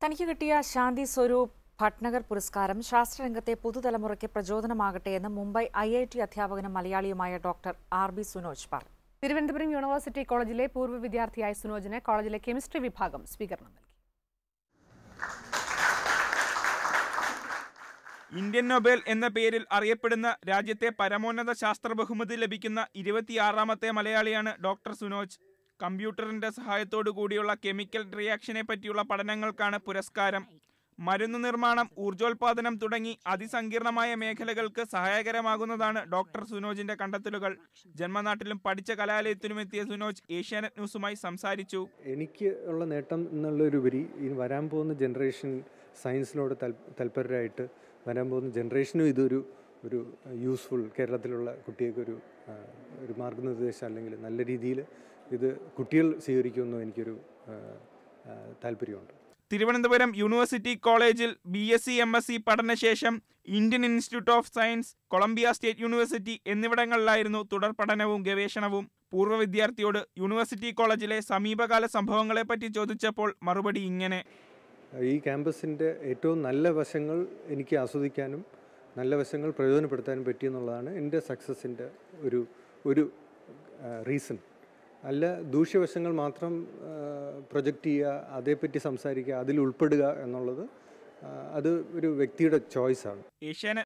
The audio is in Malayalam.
തനിക്ക് കിട്ടിയ ശാന്തി സ്വരൂപ് ഭട്നഗർ പുരസ്കാരം ശാസ്ത്രരംഗത്തെ പുതുതലമുറയ്ക്ക് പ്രചോദനമാകട്ടെ എന്ന് മുംബൈ ഐ ഐ ടി അധ്യാപകനും മലയാളിയുമായ ഡോക്ടർ ആർ ബി സുനോജ് പറഞ്ഞു തിരുവനന്തപുരം യൂണിവേഴ്സിറ്റി കോളേജിലെ പൂർവ്വ വിദ്യാർത്ഥിയായ സുനോജിന് കോളേജിലെ കെമിസ്ട്രി വിഭാഗം സ്വീകരണം നൽകി ഇന്ത്യൻ നൊബേൽ എന്ന പേരിൽ അറിയപ്പെടുന്ന രാജ്യത്തെ പരമോന്നത ശാസ്ത്ര ബഹുമതി ലഭിക്കുന്ന ഇരുപത്തിയാറാമത്തെ മലയാളിയാണ് ഡോക്ടർ സുനോജ് കമ്പ്യൂട്ടറിന്റെ സഹായത്തോടു കൂടിയുള്ള കെമിക്കൽ റിയാക്ഷനെ പറ്റിയുള്ള പഠനങ്ങൾക്കാണ് പുരസ്കാരം മരുന്ന് നിർമ്മാണം ഊർജോൽപാദനം തുടങ്ങി അതിസങ്കീർണമായ മേഖലകൾക്ക് സഹായകരമാകുന്നതാണ് ഡോക്ടർ സുനോജിന്റെ കണ്ടെത്തലുകൾ ജന്മനാട്ടിലും പഠിച്ച കലാലയത്തിലും എത്തിയ സുനോജ് ഏഷ്യാനെറ്റ് ന്യൂസുമായി സംസാരിച്ചു എനിക്ക് ഉള്ള നേട്ടം എന്നുള്ളൊരുപരി ഇനി വരാൻ പോകുന്ന ജനറേഷൻ സയൻസിനോട് തൽ തൽപരരായിട്ട് വരാൻ പോകുന്ന ജനറേഷനും ഇതൊരു ഒരു യൂസ്ഫുൾ കേരളത്തിലുള്ള കുട്ടികൾക്കൊരു ആ, ഒരു മാർഗനിർദ്ദേശം അല്ലെങ്കിൽ നല്ല രീതിയിൽ ഇത് കുട്ടികൾ സ്വീകരിക്കുമെന്നും എനിക്കൊരു ആ, ആ, താല്പര്യമുണ്ട് തിരുവനന്തപുരം യൂണിവേഴ്സിറ്റി കോളേജിൽ B S C M S C പഠനശേഷം Indian Institute of Science Columbia State University എന്നിവിടങ്ങളിലായിരുന്നു തുടർ പഠനവും ഗവേഷണവും പൂർവ്വ വിദ്യാർത്ഥിയോട് യൂണിവേഴ്സിറ്റി കോളേജിലെ സമീപകാല സംഭവങ്ങളെപ്പറ്റി ചോദിച്ചപ്പോൾ മറുപടി ഇങ്ങനെ ഈ ക്യാമ്പസിൻ്റെ ഏറ്റവും നല്ല വശങ്ങൾ എനിക്ക് ആസ്വദിക്കാനും നല്ല വശങ്ങൾ പ്രയോജനപ്പെടുത്താനും പറ്റിയെന്നുള്ളതാണ് എൻ്റെ സക്സസിൻ്റെ ഒരു ഒരു റീസൺ അല്ല ദൂഷ്യവശങ്ങൾ മാത്രം പ്രൊജക്റ്റ് ചെയ്യുക അതേപ്പറ്റി സംസാരിക്കുക അതിൽ ഉൾപ്പെടുക എന്നുള്ളത് ആ, അത് ഒരു വ്യക്തിയുടെ ചോയ്സാണ് ഏഷ്യാനെറ്റ്